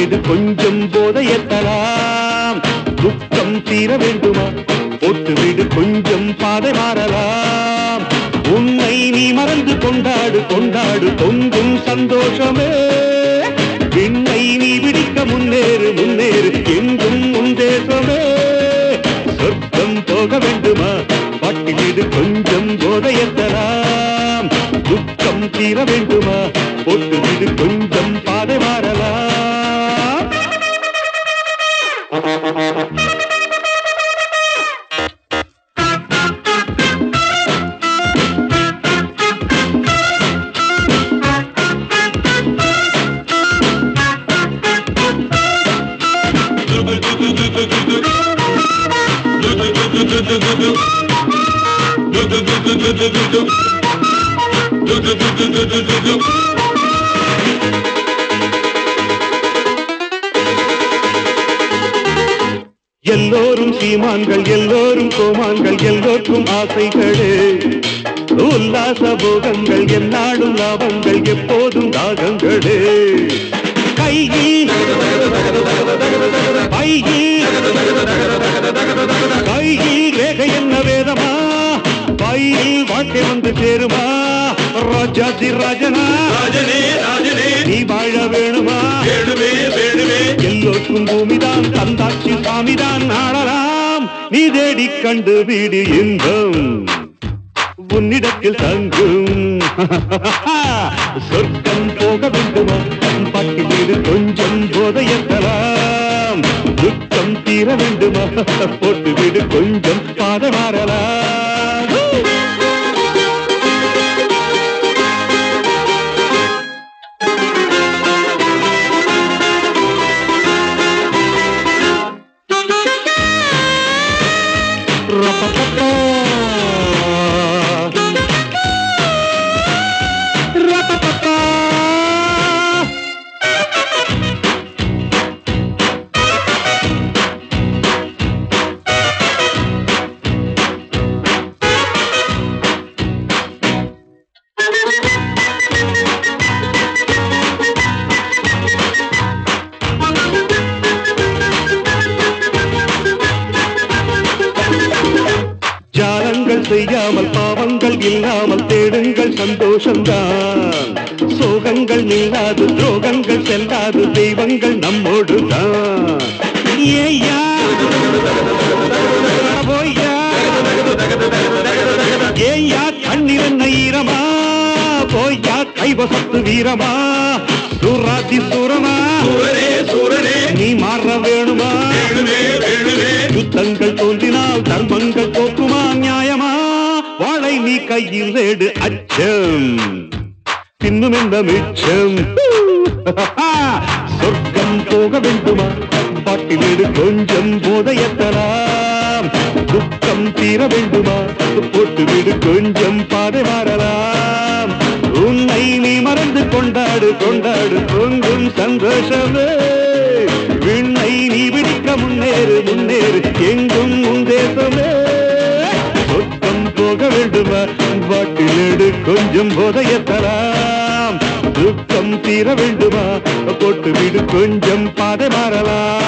வீடு கொஞ்சம் போதையத்தலாம் துக்கம் தீர வேண்டுமா போட்டு வீடு கொஞ்சம் பாதை மாறலாம் உன்னை நீ மறந்து கொண்டாடு கொண்டாடு பொங்கும் சந்தோஷமே விண்ணை நீ பிடிக்க முன்னேறு முன்னேறு எங்கும் உன் தேசமே சொர்க்கம் போக வேண்டுமா பாட்டில் வீடு கொஞ்சம் போதையத்தலாம் துக்கம் தீர வேண்டுமா போட்டு வீடு கொஞ்சம் பாதை மாறலாம் எல்லோரும் சீமான்கள் எல்லோரும் கோமான்கள் எல்லோருக்கும் ஆசைகளே உல்லாச போகங்கள் எந்நாடும் லாபங்கள் எப்போதும் தாகங்களே கையில் பையில் கையில் ரேகை என்ன வேதமா பையில் வாழ்க்கை வந்து சேருமா ராஜாதி ராஜனா ராஜனே ராஜனே நீ வாழ வேணுமா வேணுமே வேணுமே எல்லோருக்கும் பூமிதான் தந்தாட்சி சாமிதான் நாடலாம் நீ தேடிக் கண்டு வீடு இன்பம் உன்னிடத்தில் தங்கும் சொர்க்கம் போக வேண்டுமா பட்டி வீடு கொஞ்சம் போதையத்தலாம் துக்கம் தீர வேண்டுமா போட்டு வீடு கொஞ்சம் பாதை மாறலாம் ஜாலங்கள் செய்யாமல் பாவங்கள் இல்லாமல் தேடுங்கள் சந்தோஷம்தான் சோகங்கள் நில்லாது துரோகங்கள் செல்லாது தெய்வங்கள் நம்மோடு தான் ஏய்யா போய்யா ஏய்யா கண்ணீர் என்ன ஈரமா போய்யா கைவசத்து வீரமா சூராதி சூரமா சூரனே சூரனே நீ மாற வேணுமா வேணுமே வேணுமே யுத்தங்கள் தோன்றினால் தர்மங்கள் போக்குமா நியாயமா வாழை நீ கையில் ஏடு அச்சம் இன்னும் இந்த மிச்சம் சொர்க்கம் போக வேண்டுமா பாட்டிலேடு கொஞ்சம் போதையத்தலாம் துக்கம் தீர வேண்டுமா போட்டு விடு கொஞ்சம் பாதை மாறலாம் உன்னை நீ மறந்து கொண்டாடு கொண்டாடு பொங்கும் சந்தோஷமே விண்ணை நீ பிடிக்க முன்னேறு முன்னேறு எங்கும் உன் தேசமே சொர்க்கம் போக வேண்டுமா பாட்டிலேடு கொஞ்சம் போதையத்தலாம் துக்கம் தீர வேண்டுமா போட்டு விடு கொஞ்சம் பாதை மாறலாம்